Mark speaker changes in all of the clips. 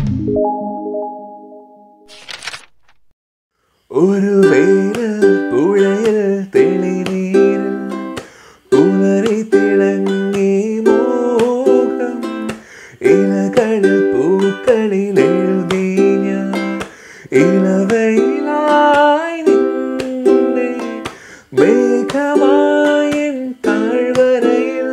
Speaker 1: ഒരു വേനൽ പുഴയിൽ തെളിനീരിൽ പുലരി തിളങ്ങി മോഹം ഇലകൾ പൂക്കളിൽ എഴുതി ഞാൻ ഇലവയിലായി നിന്നെ മേഘമായി എൻ താഴ്വരയിൽ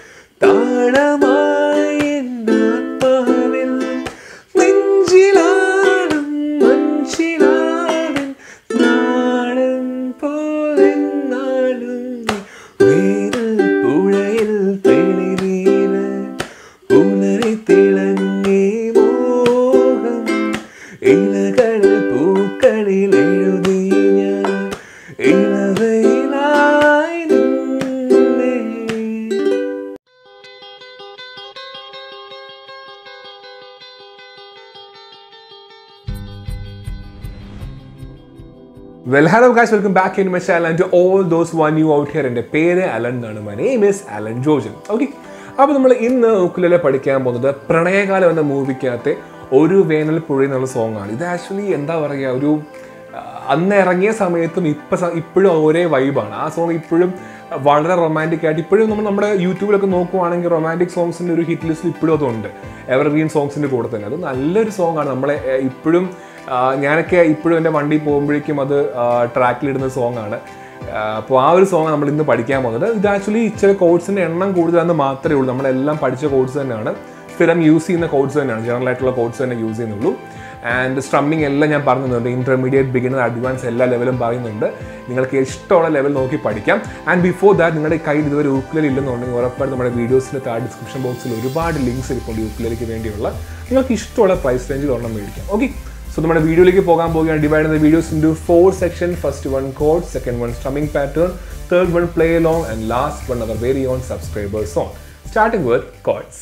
Speaker 1: താളമായി എൻ ആത്മാവിൽ നെഞ്ചിലാടും മഞ്ചിലാവിൻ നാടൻ പോലെ നാടും വേനൽ പുഴയിൽ തെളിനീര് പുലരി തിളങ്ങി മോഹം ഇലകൾ പൂക്കളിൽ എഴുതി ഞാൻ ഇളവയിലായി നിന്നെ well hello guys welcome back in my channel and all those one you out here എൻ്റെ പേര് അലൻ എന്നാണ് മൈ നെയിം ഇസ് അലൻ ജോർജൻ ഓക്കെ അപ്പോൾ നമ്മൾ ഇന്ന് ഉക്കുലലെ പഠിക്കാൻ പോകുന്നത് പ്രണയകാലം എന്ന മൂവിക്കകത്തെ ഒരു വേനൽ പുഴ എന്നുള്ള സോങ് ആണ് ഇത് ആക്ച്വലി എന്താ പറയുക ഒരു ആ, അന്ന് ഇറങ്ങിയ സമയത്തും ഇപ്പം ഇപ്പോഴും ഒരേ വൈബാണ് ആ സോങ് ഇപ്പോഴും വളരെ റൊമാൻറ്റിക് ആയിട്ട് ഇപ്പോഴും നമ്മൾ നമ്മുടെ യൂട്യൂബിലൊക്കെ നോക്കുവാണെങ്കിൽ റൊമാൻറ്റിക് സോങ്സിൻ്റെ ഒരു ഹിറ്റ് ലിസ്റ്റിൽ ഇപ്പോഴും അതുണ്ട് എവർഗ്രീൻ സോങ്സിൻ്റെ കൂടെ തന്നെ അത് നല്ലൊരു സോങ് ആണ് നമ്മളെ ഏർ, ഇപ്പോഴും ആ, ഞാനൊക്കെ ഇപ്പോഴും എൻ്റെ വണ്ടി പോകുമ്പോഴേക്കും അത് ട്രാക്കിലിടുന്ന സോങ് ആണ് അപ്പോൾ ആ ഒരു സോങ് നമ്മൾ ഇന്ന് പഠിക്കാൻ പോകുന്നത് ഇത് ആക്ച്വലി ഇച്ചിരി കോഡ്സിൻ്റെ എണ്ണം കൂടുതലെന്ന് മാത്രമേ ഉള്ളൂ നമ്മളെല്ലാം പഠിച്ച കോഡ്സ് തന്നെയാണ് സ്ഥിരം യൂസ് ചെയ്യുന്ന കോഡ്സ് തന്നെയാണ് ജനറൽ ആയിട്ടുള്ള കോഡ്സ് തന്നെ യൂസ് ചെയ്യുന്നുള്ളൂ ആൻഡ് സ്ട്രമ്മിങ് എല്ലാം ഞാൻ പറയുന്നുണ്ട് ഇന്റർമീഡിയറ്റ് ബിഗിനർ അഡ്വാൻസ് എല്ലാ ലെവലും പറയുന്നുണ്ട് നിങ്ങൾക്ക് ഇഷ്ടമുള്ള ലെവൽ നോക്കി പഠിക്കാം ആൻഡ് ബിഫോർ ദാറ്റ് നിങ്ങളുടെ കയ്യിൽ ഇതുവരെ യൂക്ലൽ ഇല്ലെന്നുണ്ടെങ്കിൽ ഉറപ്പായിട്ടും നമ്മുടെ വീഡിയോസിൻ്റെ താഴെ ഡിസ്ക്രിപ്ഷൻ ബോക്സിൽ ഒരുപാട് ലിങ്ക്സ് ഇരിപ്പുണ്ട് യൂക്ലലിക്ക് വേണ്ടിയുള്ള നിങ്ങൾക്ക് ഇഷ്ടമുള്ള പ്രൈസ് റേഞ്ചിൽ ഒരെണ്ണം മേടിക്കാം ഓക്കെ സോ നമ്മുടെ വീഡിയോയിലേക്ക് പോകാൻ പോവുകയാണ് ഡിവൈഡ് ചെയ്യുന്ന videos in four section first one കോഡ് second one strumming pattern third one play long and last one our very own subscribers own starting with chords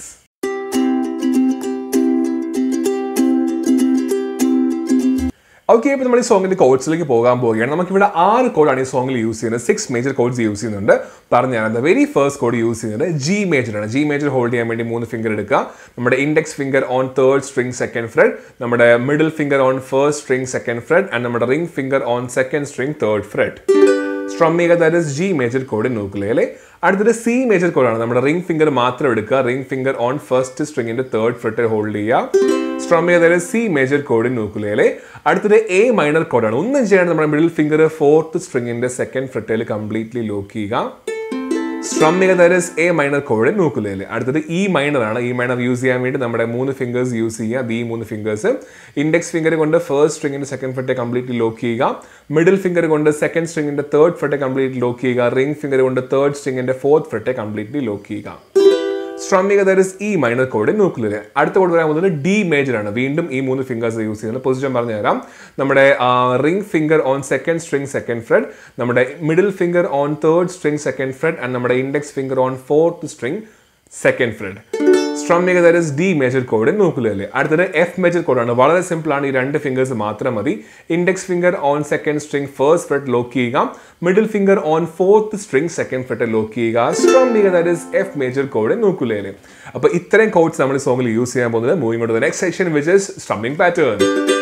Speaker 1: okay ഇപ്പോൾ നമ്മൾ ഈ സോങ്ങിന്റെ കോഡ്സിലേക്ക് പോകാൻ പോവുകയാണ് നമുക്കിവിടെ ആറ് കോഡാണ് ഈ സോങ്ങിൽ യൂസ് ചെയ്യുന്നത് സിക്സ് മേജർ കോഡ്സ് യൂസ് ചെയ്യുന്നുണ്ട് പറഞ്ഞാൽ വെരി ഫസ്റ്റ് കോഡ് യൂസ് ചെയ്യുന്നത് ജി മേജർ ആണ് ജി മേജർ ഹോൾഡ് ചെയ്യാൻ വേണ്ടി മൂന്ന് ഫിംഗർ എടുക്കുക നമ്മുടെ index finger on third string second fret നമ്മുടെ middle finger on first string second fret and നമ്മുടെ ring finger on second string third fret സ്ട്രമ്മിക ദാറ്റ് ഇസ് ജി മേജർ കോഡ് നോക്കുകയല്ലേ അടുത്തത് സി മേജർ കോഡാണ് നമ്മുടെ റിംഗ് ഫിംഗർ മാത്രം എടുക്കുക റിംഗ് ഫിംഗർ ഓൺ ഫസ്റ്റ് സ്ട്രിങ്ങിന്റെ തേർഡ് ഫ്രെറ്റ് ഹോൾഡ് ചെയ്യുക സ്ട്രമ്മിക ദാറ്റ് ഇസ് സി മേജർ കോഡ് നോക്കുകയല്ലേ അടുത്തത് എ മൈനർ കോഡാണ് ഒന്നും ചെയ്യാണ്ട് നമ്മുടെ മിഡിൽ ഫിംഗർ ഫോർത്ത് സ്ട്രിങ്ങിന്റെ സെക്കൻഡ് ഫ്രെറ്റിൽ കംപ്ലീറ്റ്ലി ലോക്ക് ചെയ്യുക സ്ട്രമ്മിക ദാറ്റ് ഇസ് എ മൈനർ കോഡ് നോക്കുകയല്ലേ അടുത്തത് ഇ മൈനർ ആണ് ഇ മൈനർ യൂസ് ചെയ്യാൻ വേണ്ടി നമ്മുടെ മൂന്ന് ഫിംഗേഴ്സ് യൂസ് ചെയ്യുക ഈ മൂന്ന് ഫിംഗേഴ്സ് ഇൻഡെക്സ് ഫിംഗർ കൊണ്ട് ഫസ്റ്റ് സ്ട്രിങ്ങിന്റെ സെക്കൻഡ് ഫ്രെറ്റ് കംപ്ലീറ്റ്ലി ലോക്ക് ചെയ്യുക മിഡിൽ ഫിംഗർ കൊണ്ട് second സ്ട്രിങ്ങിന്റെ third fret completely lock ചെയ്യുക റിംഗ് ഫിംഗർ കൊണ്ട് തേർഡ് സ്ട്രിങ്ങിന്റെ ഫോർത്ത് ഫ്രെറ്റ് കംപ്ലീറ്റ്ലി ലോക്ക് ചെയ്യുക സ്ട്രമ്മിക ദാറ്റ് ഇസ് ഇ മൈനർ കോഡ് നോക്കില്ല അടുത്ത കോഡ് വരാൻ പോകുന്നത് ഡി മേജർ ആണ് വീണ്ടും ഈ മൂന്ന് ഫിംഗേഴ്സ് യൂസ് ചെയ്യുന്നത് പൊസിഷൻ പറഞ്ഞു തരാം നമ്മുടെ ring finger on second string second fret നമ്മുടെ middle finger on third string second fret and നമ്മുടെ index finger on fourth string second fret സ്ട്രമ്മിക ദാറ്റ് ഇസ് ഡി മേജർ കോഡ് നോക്കില്ലേ അടുത്തത് എഫ് മേജർ കോഡാണ് വളരെ സിമ്പിൾ ആണ് ഈ രണ്ട് ഫിംഗേഴ്സ് മാത്രം മതി index finger on second string first fret lock ചെയ്യുക middle finger on fourth string second fret lock ചെയ്യുക സ്ട്രമ്മിക ദാറ്റ് ഇസ് എഫ് മേജർ കോഡ് നോക്കില്ലേ അപ്പോൾ ഇത്രയും കോഡ്സ് നമ്മൾ ഈ സോങ്ങിൽ യൂസ് ചെയ്യാൻ പോകുന്നത് moving to the next section which is strumming pattern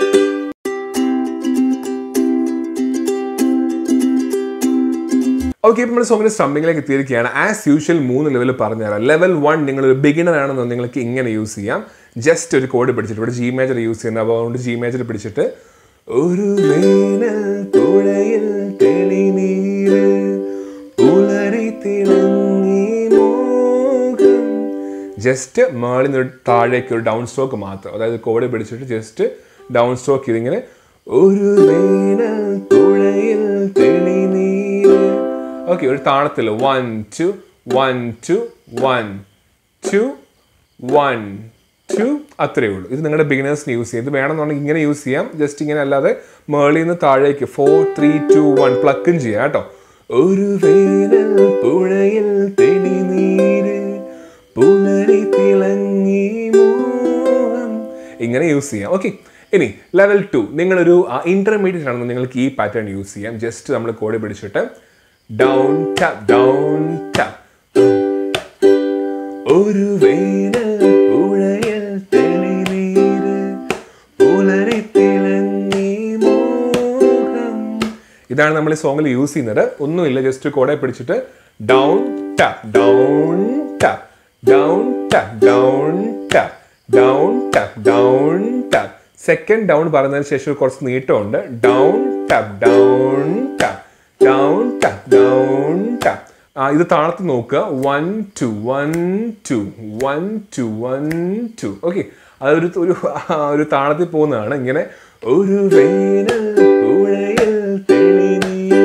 Speaker 1: okay ഇപ്പോൾ നമ്മൾ സോങ്ങിന്റെ സ്ട്രമ്മിങ്ങിലേക്ക് എത്തിയിരിക്കുകയാണ് ആസ് യൂഷ്വൽ മൂന്ന് ലെവൽ പറഞ്ഞുതരാം ലെവൽ വൺ നിങ്ങൾ ഒരു ബിഗിനർ ആണെന്ന് നിങ്ങൾക്ക് ഇങ്ങനെ യൂസ് ചെയ്യാം ജസ്റ്റ് ഒരു കോഡ് പിടിച്ചിട്ട് ഇവിടെ ജി മേജർ യൂസ് ചെയ്യുന്നത് അപ്പോൾ അതുകൊണ്ട് ജി മേജർ പിടിച്ചിട്ട് ഒരു വേനൽ പുഴയിൽ തെളിനീര് പുലരി തിളങ്ങി മോഹം ജസ്റ്റ് മേളിൽ നിന്ന് താഴേക്ക് ഒരു ഡൗൺ സ്ട്രോക്ക് മാത്രം അതായത് കോഡ് പിടിച്ചിട്ട് ജസ്റ്റ് ഡൗൺ സ്ട്രോക്ക് ഇതിങ്ങനെ ഒരു വേനൽ പുഴയിൽ തെളിനീര് ഓക്കെ ഒരു താളത്തിൽ one two one two one two one two അത്രയേ ഉള്ളൂ ഇത് നിങ്ങളുടെ ബിഗിനേഴ്സിന് യൂസ് ചെയ്യും ഇത് വേണമെന്നുണ്ടെങ്കിൽ ഇങ്ങനെ യൂസ് ചെയ്യാം ജസ്റ്റ് ഇങ്ങനെ അല്ലാതെ മേളിൽ നിന്ന് താഴേക്ക് ഫോർ ത്രീ ടു വൺ പ്ലക്കും ചെയ്യാം കേട്ടോ ഒരു വേനൽ പുഴയിൽ തെളിനീര് പുലരി തിളങ്ങി മോഹം ഇങ്ങനെ യൂസ് ചെയ്യാം ഓക്കെ ഇനി ലെവൽ ടു നിങ്ങളൊരു ഇന്റർമീഡിയറ്റ് ആണെന്ന് നിങ്ങൾക്ക് ഈ പാറ്റേൺ യൂസ് ചെയ്യാം ജസ്റ്റ് നമ്മൾ കോഡ് പിടിച്ചിട്ട് ഡൗൺ ടാപ്പ് ഡൗൺ ടാപ്പ് ഒരു വേനൽ പുഴയിൽ തെളിനീര് ഇതാണ് നമ്മൾ ഈ സോങ്ങിൽ യൂസ് ചെയ്യുന്നത് ഒന്നുമില്ല ജസ്റ്റ് കോടെ പിടിച്ചിട്ട് down tap down tap down tap down tap down tap down tap second down പറഞ്ഞതിന് ശേഷം കുറച്ച് നീട്ടമുണ്ട് down tap down tap down tap down tap ആ ഇത് താളത്ത് നോക്കുക one two one two one two one two okay അതൊരു ഒരു ആ, ഒരു താളത്തിൽ പോകുന്നതാണ് ഇങ്ങനെ ഒരു വേനൽ പുഴയിൽ തെളിനീര്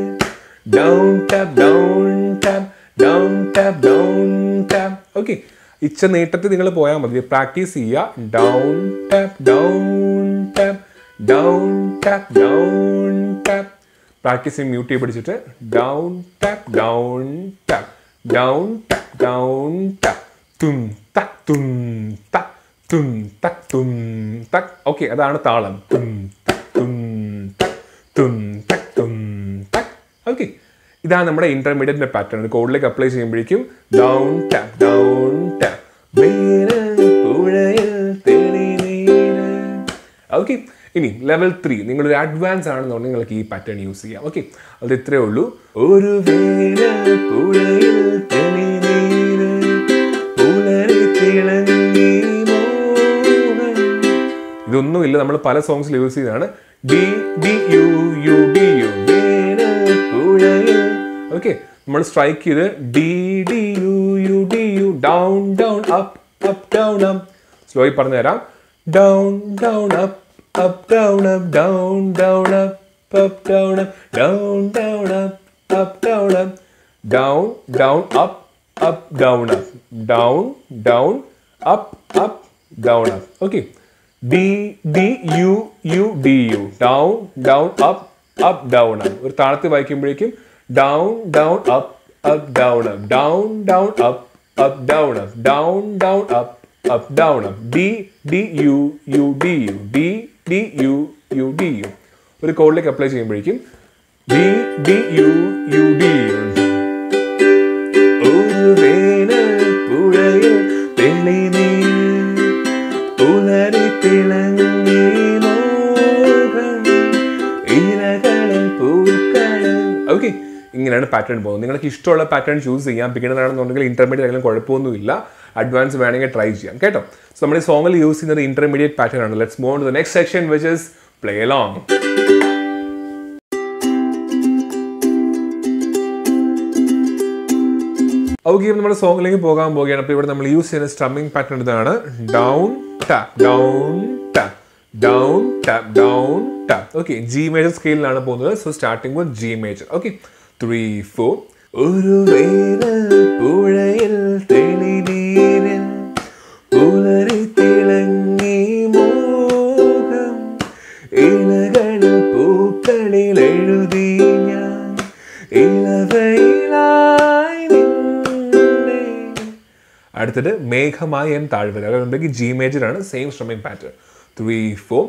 Speaker 1: down tap down tap down tap down tap okay ഇച്ച നീട്ടത്തിൽ നിങ്ങൾ പോയാൽ മതി പ്രാക്ടീസ് ചെയ്യുക down tap down tap down tap down tap practice mute ചെയ്ത് പിടിച്ചിട്ട് down tap down tap down tap down tap തും തക് തും തക് തും തക് തും തക് ഓക്കെ അതാണ് താളം തും തക് തും തക് തും തക് തും തക് ഓക്കെ ഇതാണ് നമ്മുടെ ഇന്റർമീഡിയറ്റിന്റെ പാറ്റേൺ കോഡിലേക്ക് അപ്ലൈ ചെയ്യുമ്പോഴേക്കും ഡൗൺ ടാപ്പ് ഡൗൺ ടാപ്പ് പുഴയിൽ തെളിനീര് ഓക്കെ ഇനി ലെവൽ ത്രീ നിങ്ങളൊരു അഡ്വാൻസ് ആണെന്നുണ്ടെങ്കിൽ നിങ്ങൾക്ക് ഈ പാറ്റേൺ യൂസ് ചെയ്യാം ഓക്കെ അത് ഇത്രേ ഉള്ളൂ ഒരു വേനൽ പുഴയിൽ തെളിനീര് പുലരി തിളങ്ങി മോഹം ഇതൊന്നുമില്ല നമ്മൾ പല സോങ്സിൽ യൂസ് ചെയ്തതാണ് D D U U D U വേനൽ പുഴയിൽ ഓക്കെ നമ്മൾ സ്ട്രൈക്ക് ചെയ്ത് D D U U D U down down up up down up slowly പറഞ്ഞു തരാം down down up up down up down down up up down up down down up up down up down down up up down up down down up up down up okay D D U U D U down down up up down up ഒരു താളത്തിൽ വായിക്കുമ്പോഴേക്കും down down up up down up down down up up down up down down up up down up D D U U D U D D U U D U ഒരു കോഡിലേക്ക് apply ചെയ്യുമ്പോഴേക്കും D D U U D U ഒരു വേനൽ പുഴയിൽ തെളിനീർ പുലരി തിളങ്ങി മോഹം ഇലകളിൽ പൂക്കളിൽ ഓക്കെ ഇങ്ങനെയാണ് പാറ്റേൺ പോകുന്നത് നിങ്ങൾക്ക് ഇഷ്ടമുള്ള പാറ്റേൺ ചൂസ് ചെയ്യാം ബിഗിനർ ആണെന്നുണ്ടെങ്കിൽ ഇന്റർമീഡിയറ്റ് ആയാലും കുഴപ്പമൊന്നുമില്ല അഡ്വാൻസ് വേണമെങ്കിൽ ട്രൈ ചെയ്യാം കേട്ടോ സോ നമ്മൾ ഈ സോങ്ങിൽ യൂസ് ചെയ്യുന്നത് ഇന്റർമീഡിയറ്റ് പാറ്റേൺ ആണ് let's move to the next section which is play along okay നമ്മുടെ സോങ്ങിലേക്ക് പോകാൻ പോവുകയാണ് അപ്പോൾ ഇവിടെ നമ്മൾ യൂസ് ചെയ്യുന്ന സ്ട്രമ്മിങ് പാറ്റേൺ ഇതാണ് down tap down tap down tap down tap okay G major സ്കെയിലാണ് പോകുന്നത് so starting with G major okay three four ഒരു വേനൽ പുഴയിൽ തെളിനീരിൽ പുലരി തിളങ്ങി മോഹം ഇലകളിൽ പൂക്കളിൽ എഴുതി ഞാൻ ഇളവയിലായി നിന്നെ അടുത്തത് മേഘമായ എൻ താഴ്വര അതുകൊണ്ടെങ്കിൽ ജി മേജർ ആണ് same strumming pattern three four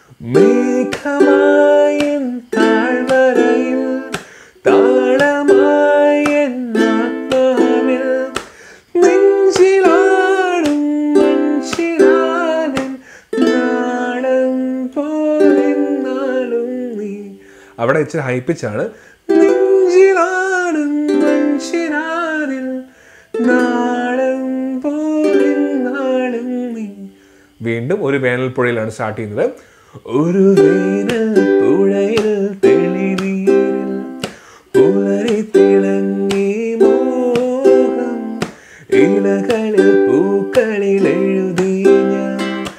Speaker 1: മേഘമായ എൻ താഴ്വരയിൽ താളമായ എൻ ആത്മാവിൽ നെഞ്ചിലാടും മനുഷ്യനാഥൻ നാടൻ പോലെന്നാലും നീ അവിടെ ഇച്ചിരി ഹൈപ്പിച്ചാണ് നെഞ്ചിലാടും മനുഷ്യനാഥൻ നാടൻ പോലെന്നാലും നീ വീണ്ടും ഒരു വേനൽ പുഴയിലാണ് സ്റ്റാർട്ട് ചെയ്യുന്നത് ഒരു വേനൽ പുഴയിൽ തെളിനീരിൽ പുലരി തിളങ്ങി മോഹം ഇലകളിൽ പൂക്കളിൽ എഴുതി ഞാൻ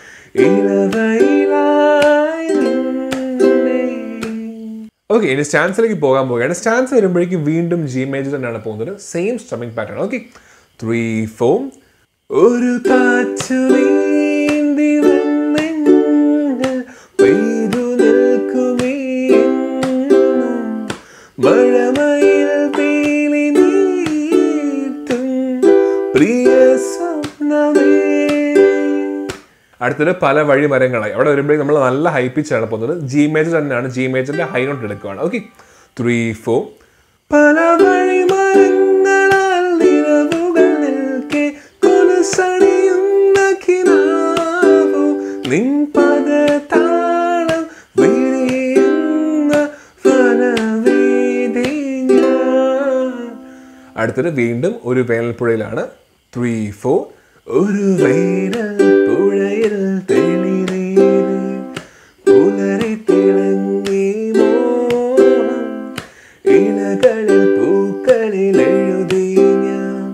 Speaker 1: ഇലവയിലായി നിന്നെ ഓക്കെ ഇനി സ്റ്റാൻസിലേക്ക് പോകാൻ പോവുകയാണ് സ്റ്റാൻസ് വരുമ്പോഴേക്കും വീണ്ടും ജി മേജർ തന്നെയാണ് പോകുന്നത് same strumming pattern okay three four ഒരു കാച്ചു നീന്തി വന്നെങ്കിൽ പെയ്തു നിൽക്കുമേ എന്നും മഴമയിൽ പീലി നീട്ടും പ്രിയ സ്വപ്നമേ അടുത്തത് പല വഴി മരങ്ങളായി അവിടെ വരുമ്പോഴേക്കും നമ്മൾ നല്ല ഹൈ പിച്ചാണ് പോകുന്നത് ജി മേജർ തന്നെയാണ് ജി മേജറിന്റെ ഹൈ നോട്ട് എടുക്കുകയാണ് ഓക്കെ ത്രീ ഫോർ പല വഴി മരങ്ങളാൽ നിലവുകൾ നിൽക്കെ കൊലുസണിയുന്ന കിനാവോ നിൻ പദതാളം വിരിയുന്ന വനവീഥികളിൽ അടുത്തത് വീണ്ടും ഒരു വേനൽപ്പുഴയിലാണ് ത്രീ ഫോർ ഒരു വേനൽപ്പുഴയിൽ തെളിനീര് പുലരി തിളങ്ങി മോഹം ഇലകളിൽ പൂക്കളിൽ എഴുതി ഞാൻ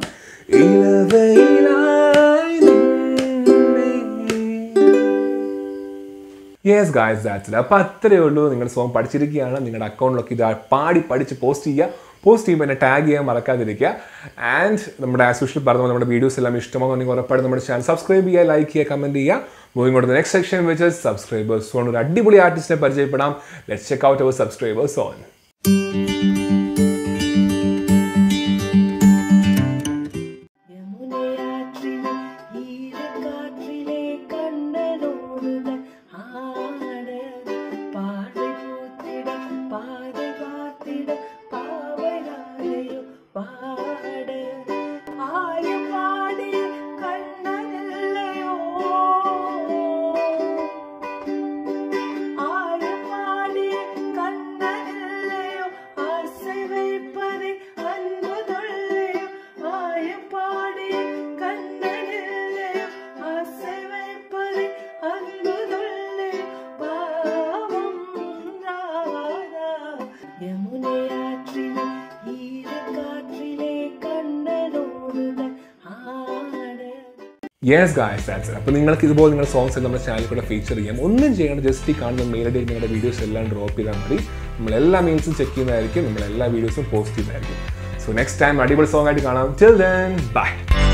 Speaker 1: ഇലവയിലായി നിന്നെ യെസ് ഗായ്സ് ദാറ്റ്സ് ഇറ്റ് അപ്പോൾ അത്രയേ ഉള്ളൂ നിങ്ങളുടെ സോങ് പഠിച്ചിരിക്കുകയാണ് നിങ്ങളുടെ അക്കൗണ്ടിലൊക്കെ ഇത് പാടി പഠിച്ച് പോസ്റ്റ് ചെയ്യുക പോസ്റ്റ് ചെയ്യുമ്പോൾ എന്നെ ടാഗ് ചെയ്യാൻ മറക്കാതിരിക്കുക ആൻഡ് നമ്മുടെ ആസ് യൂഷ്വൽ പറഞ്ഞ പോലെ നമ്മുടെ വീഡിയോസ് എല്ലാം ഇഷ്ടമാണെന്നുണ്ടെങ്കിൽ ഉറപ്പായിട്ട് നമ്മുടെ ചാനൽ സബ്സ്ക്രൈബ് ചെയ്യുക ലൈക്ക് ചെയ്യുക കമൻറ്റ് ചെയ്യുക മൂവിങ് കൊണ്ട് നെക്സ്റ്റ് സെക്ഷൻ വെച്ച് സബ്സ്ക്രൈബേഴ്സ് ഓൺ ഒരു അടിപൊളി ആർട്ടിസ്റ്റിനെ പരിചയപ്പെടാം let's check out our subscribers own
Speaker 2: യമുനയാற்றிലെ ഈരക്കാറ്റിലെ കണ്ണനോടുകൾ ആട പാട പൂത്തിട പാത കാത്തിട പാവരാലയോ പാട ആയ പാടി കണ്ണനല്ലയോ ஆய பாடிய கண்ணனில்லையோ ஆசை வைப்பதே அன்பு தொல்லையோ ஆய பாடிய கண்ணனில்லையோ ஆசை வைப்பதே அன்பு தொல்லையோ பாவம் ராதா யமுனையாற்றிலே ஈரக்காற்றிலே കണ്ണനോടുകൾ ആട
Speaker 1: യെസ് ഗായ്സ് ദാറ്റ്സ് അപ്പോൾ നിങ്ങൾക്ക് ഇതുപോലെ നിങ്ങളുടെ സോങ്സ് നമ്മുടെ ചാനലിൽ കൂടെ ഫീച്ചർ ചെയ്യാം ഒന്നും ചെയ്യണം ജസ്റ്റ് ഈ കാണുന്ന മെയിലടി നിങ്ങളുടെ വീഡിയോസ് എല്ലാം ഡ്രോപ്പ് ചെയ്താൽ മതി നമ്മൾ എല്ലാ മെയിൽസും ചെക്ക് ചെയ്യുന്നതായിരിക്കും നമ്മൾ എല്ലാ വീഡിയോസും പോസ്റ്റ് ചെയ്യുന്നതായിരിക്കും സോ നെക്സ്റ്റ് ടൈം അടിപൊളി സോങ് ആയിട്ട് കാണാം ടിൽ ദെൻ ബൈ